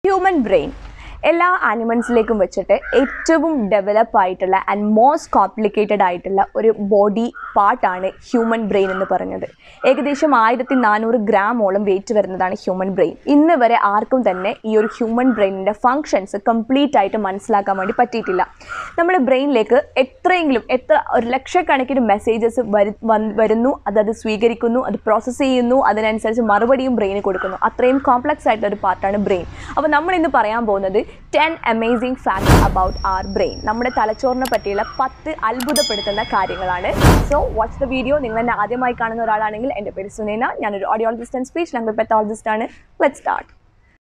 human brain എല്ലാ ആനിമൽസിലേക്കും വെച്ചിട്ട് ഏറ്റവും ഡെവലപ്പ് ആയിട്ടുള്ള ആൻഡ് മോസ്റ്റ് കോംപ്ലിക്കേറ്റഡ് ആയിട്ടുള്ള ഒരു ബോഡി പാർട്ടാണ് ഹ്യൂമൻ ബ്രെയിൻ എന്ന് പറഞ്ഞത് ഏകദേശം ആയിരത്തി നാനൂറ് ഗ്രാമോളം വെയിറ്റ് വരുന്നതാണ് ഹ്യൂമൻ ബ്രെയിൻ ഇന്ന് വരെ ആർക്കും തന്നെ ഈ ഒരു ഹ്യൂമൻ ബ്രെയിനിൻ്റെ ഫങ്ഷൻസ് കംപ്ലീറ്റ് ആയിട്ട് മനസ്സിലാക്കാൻ വേണ്ടി പറ്റിയിട്ടില്ല നമ്മുടെ ബ്രെയിനിലേക്ക് എത്രയെങ്കിലും എത്ര ഒരു ലക്ഷക്കണക്കിന് മെസ്സേജസ് വരു വന്ന് വരുന്നു അതത് സ്വീകരിക്കുന്നു അത് പ്രോസസ്സ് ചെയ്യുന്നു അതിനനുസരിച്ച് മറുപടിയും ബ്രെയിന് കൊടുക്കുന്നു അത്രയും കോംപ്ലക്സ് ആയിട്ടുള്ള ഒരു പാർട്ടാണ് ബ്രെയിൻ അപ്പോൾ നമ്മൾ ഇന്ന് പറയാൻ പോകുന്നത് ten amazing facts about our brain നമ്മുടെ തലച്ചോറിനെ പറ്റിയുള്ള പത്ത് അത്ഭുതപ്പെടുത്തുന്ന കാര്യങ്ങളാണ് സോ വാച്ച് ദ വീഡിയോ നിങ്ങൾ എന്നെ ആദ്യമായി കാണുന്ന ഒരാളാണെങ്കിൽ എൻ്റെ പേര് സുനേന ഞാനൊരു audiologist and speech language pathologist ആണ് let start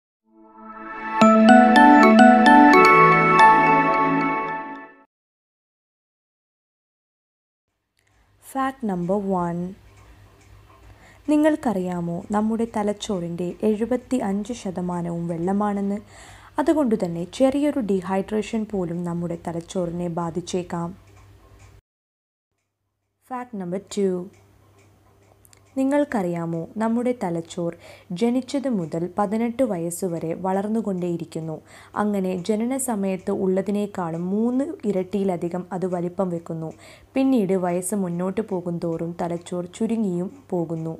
fact number one നിങ്ങൾക്കറിയാമോ നമ്മുടെ തലച്ചോറിൻ്റെ എഴുപത്തി അഞ്ച് ശതമാനവും വെള്ളമാണെന്ന് അതുകൊണ്ട് തന്നെ ചെറിയൊരു ഡീഹൈഡ്രേഷൻ പോലും നമ്മുടെ തലച്ചോറിനെ ബാധിച്ചേക്കാം ഫാക്ട് നമ്പർ ടു നിങ്ങൾക്കറിയാമോ നമ്മുടെ തലച്ചോർ ജനിച്ചത് മുതൽ പതിനെട്ട് വയസ്സുവരെ വളർന്നുകൊണ്ടേയിരിക്കുന്നു അങ്ങനെ ജനന സമയത്ത് ഉള്ളതിനേക്കാളും മൂന്ന് ഇരട്ടിയിലധികം അത് വലിപ്പം വെക്കുന്നു പിന്നീട് വയസ്സ് മുന്നോട്ട് പോകുന്തോറും തലച്ചോർ ചുരുങ്ങിയും പോകുന്നു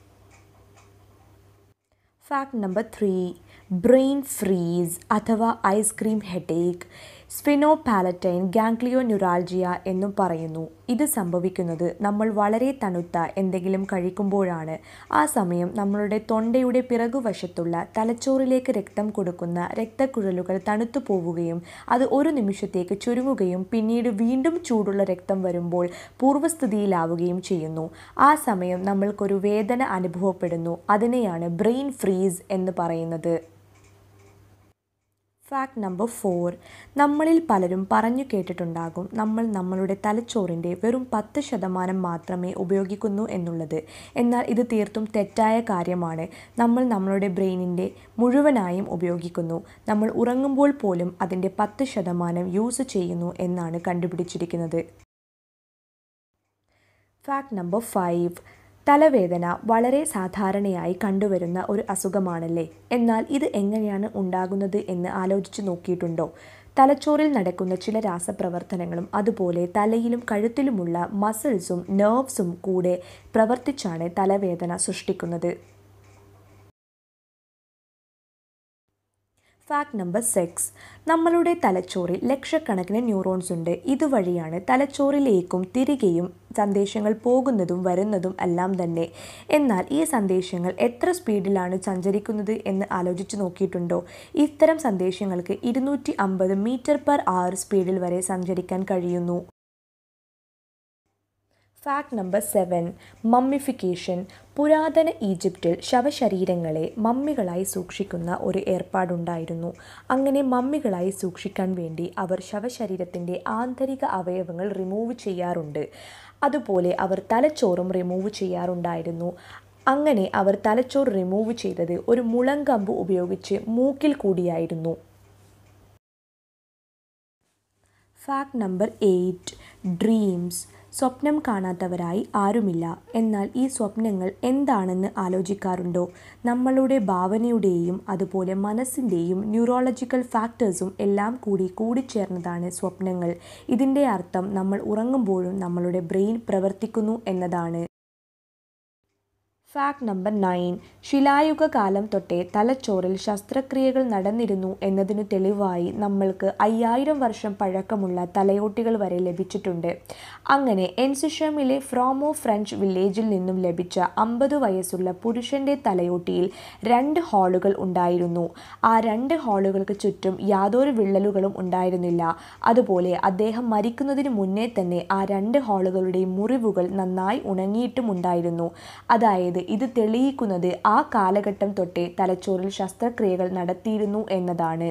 fact number three brain freeze അഥവാ ice cream headache sphenopalatine ganglioneuralgia എന്നും പറയുന്നു ഇത് സംഭവിക്കുന്നത് നമ്മൾ വളരെ തണുത്ത എന്തെങ്കിലും കഴിക്കുമ്പോഴാണ് ആ സമയം നമ്മളുടെ തൊണ്ടയുടെ പിറകുവശത്തുള്ള തലച്ചോറിലേക്ക് രക്തം കൊടുക്കുന്ന രക്തക്കുഴലുകൾ തണുത്തു പോവുകയും അത് ഒരു നിമിഷത്തേക്ക് ചുരുങ്ങുകയും പിന്നീട് വീണ്ടും ചൂടുള്ള രക്തം വരുമ്പോൾ പൂർവ്വസ്ഥിതിയിലാവുകയും ചെയ്യുന്നു ആ സമയം നമ്മൾക്കൊരു വേദന അനുഭവപ്പെടുന്നു അതിനെയാണ് ബ്രെയിൻ ഫ്രീസ് എന്ന് പറയുന്നത് ഫാക്ട് നമ്പർ ഫോർ നമ്മളിൽ പലരും പറഞ്ഞു കേട്ടിട്ടുണ്ടാകും നമ്മൾ നമ്മളുടെ തലച്ചോറിൻ്റെ വെറും പത്ത് ശതമാനം മാത്രമേ ഉപയോഗിക്കുന്നു എന്നുള്ളത് എന്നാൽ ഇത് തീർത്തും തെറ്റായ കാര്യമാണ് നമ്മൾ നമ്മളുടെ ബ്രെയിനിൻ്റെ മുഴുവനായും ഉപയോഗിക്കുന്നു നമ്മൾ ഉറങ്ങുമ്പോൾ പോലും അതിൻ്റെ പത്ത് ശതമാനം യൂസ് ചെയ്യുന്നു എന്നാണ് കണ്ടുപിടിച്ചിരിക്കുന്നത് ഫാക്ട് നമ്പർ ഫൈവ് തലവേദന വളരെ സാധാരണയായി കണ്ടുവരുന്ന ഒരു അസുഖമാണല്ലേ എന്നാൽ ഇത് എങ്ങനെയാണ് ഉണ്ടാകുന്നത് എന്ന് ആലോചിച്ച് നോക്കിയിട്ടുണ്ടോ തലച്ചോറിൽ നടക്കുന്ന ചില രാസപ്രവർത്തനങ്ങളും അതുപോലെ തലയിലും കഴുത്തിലുമുള്ള മസിൽസും നെർവ്സും കൂടെ പ്രവർത്തിച്ചാണ് തലവേദന സൃഷ്ടിക്കുന്നത് ഫാക്ട് നമ്പർ സിക്സ് നമ്മളുടെ തലച്ചോറിൽ ലക്ഷക്കണക്കിന് ന്യൂറോൺസ് ഉണ്ട് ഇതുവഴിയാണ് തലച്ചോറിലേക്കും തിരികെയും സന്ദേശങ്ങൾ പോകുന്നതും വരുന്നതും എല്ലാം തന്നെ എന്നാൽ ഈ സന്ദേശങ്ങൾ എത്ര സ്പീഡിലാണ് സഞ്ചരിക്കുന്നത് എന്ന് ആലോചിച്ച് നോക്കിയിട്ടുണ്ടോ ഇത്തരം സന്ദേശങ്ങൾക്ക് ഇരുന്നൂറ്റി അമ്പത് മീറ്റർ പെർ അവർ സ്പീഡിൽ വരെ സഞ്ചരിക്കാൻ കഴിയുന്നു ഫാക്ട് നമ്പർ സെവൻ മമ്മിഫിക്കേഷൻ പുരാതന ഈജിപ്തിൽ ശവശരീരങ്ങളെ മമ്മികളായി സൂക്ഷിക്കുന്ന ഒരു ഏർപ്പാടുണ്ടായിരുന്നു അങ്ങനെ മമ്മികളായി സൂക്ഷിക്കാൻ വേണ്ടി അവർ ശവശരീരത്തിൻ്റെ ആന്തരിക അവയവങ്ങൾ റിമൂവ് ചെയ്യാറുണ്ട് അതുപോലെ അവർ തലച്ചോറും റിമൂവ് ചെയ്യാറുണ്ടായിരുന്നു അങ്ങനെ അവർ തലച്ചോറ് റിമൂവ് ചെയ്തത് ഒരു മുളങ്കമ്പ് ഉപയോഗിച്ച് മൂക്കിൽ കൂടിയായിരുന്നു ഫാക്ട് നമ്പർ എയ്റ്റ് ഡ്രീംസ് സ്വപ്നം കാണാത്തവരായി ആരുമില്ല എന്നാൽ ഈ സ്വപ്നങ്ങൾ എന്താണെന്ന് ആലോചിക്കാറുണ്ടോ നമ്മളുടെ ഭാവനയുടെയും അതുപോലെ മനസ്സിൻ്റെയും ന്യൂറോളജിക്കൽ ഫാക്ടേഴ്സും എല്ലാം കൂടി കൂടിച്ചേർന്നതാണ് സ്വപ്നങ്ങൾ ഇതിൻ്റെ അർത്ഥം നമ്മൾ ഉറങ്ങുമ്പോഴും നമ്മളുടെ ബ്രെയിൻ പ്രവർത്തിക്കുന്നു എന്നതാണ് ഫാക്ട് നമ്പർ നയൻ ശിലായുഗ കാലം തൊട്ടേ തലച്ചോറിൽ ശസ്ത്രക്രിയകൾ നടന്നിരുന്നു എന്നതിനു തെളിവായി നമ്മൾക്ക് അയ്യായിരം വർഷം പഴക്കമുള്ള തലയോട്ടികൾ വരെ ലഭിച്ചിട്ടുണ്ട് അങ്ങനെ എൻസിഷമിലെ ഫ്രോമോ ഫ്രഞ്ച് വില്ലേജിൽ നിന്നും ലഭിച്ച അമ്പത് വയസ്സുള്ള പുരുഷന്റെ തലയോട്ടിയിൽ രണ്ട് ഹാളുകൾ ഉണ്ടായിരുന്നു ആ രണ്ട് ഹാളുകൾക്ക് ചുറ്റും യാതൊരു വിള്ളലുകളും ഉണ്ടായിരുന്നില്ല അതുപോലെ അദ്ദേഹം മരിക്കുന്നതിന് മുന്നേ തന്നെ ആ രണ്ട് ഹാളുകളുടെയും മുറിവുകൾ നന്നായി ഉണങ്ങിയിട്ടുമുണ്ടായിരുന്നു അതായത് ഇത് തെളിയിക്കുന്നത് ആ കാലഘട്ടം തൊട്ടേ തലച്ചോറിൽ ശസ്ത്രക്രിയകൾ നടത്തിയിരുന്നു എന്നതാണ്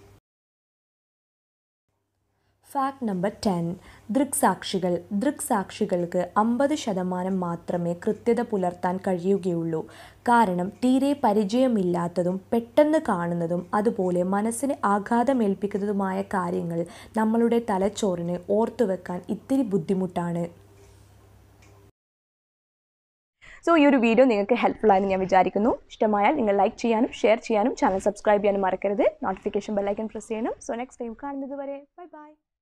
ഫാക്ട് നമ്പർ ടെൻ ദൃക്സാക്ഷികൾ ദൃക്സാക്ഷികൾക്ക് അമ്പത് ശതമാനം മാത്രമേ കൃത്യത പുലർത്താൻ കഴിയുകയുള്ളൂ കാരണം തീരെ പരിചയമില്ലാത്തതും പെട്ടെന്ന് കാണുന്നതും അതുപോലെ മനസ്സിന് ആഘാതമേൽപ്പിക്കുന്നതുമായ കാര്യങ്ങൾ നമ്മളുടെ തലച്ചോറിന് ഓർത്തുവെക്കാൻ ഇത്തിരി ബുദ്ധിമുട്ടാണ് സോ ഈ ഒരു വീഡിയോ നിങ്ങൾക്ക് ഹെൽപ്ഫുൾ ആയെന്ന് ഞാൻ വിചാരിക്കുന്നു ഇഷ്ടമായാൽ നിങ്ങൾ ലൈക്ക് ചെയ്യാനും ഷെയർ ചെയ്യാനും ചാനൽ സബ്സ്ക്രൈബ് ചെയ്യാനും മറക്കരുത് നോട്ടിഫിക്കേഷൻ ബെല്ലൈക്കൻ പ്രസ് ചെയ്യണം സോ നെക്സ്റ്റ് ടൈം കാണുന്നത് വരെ ബൈ ബൈ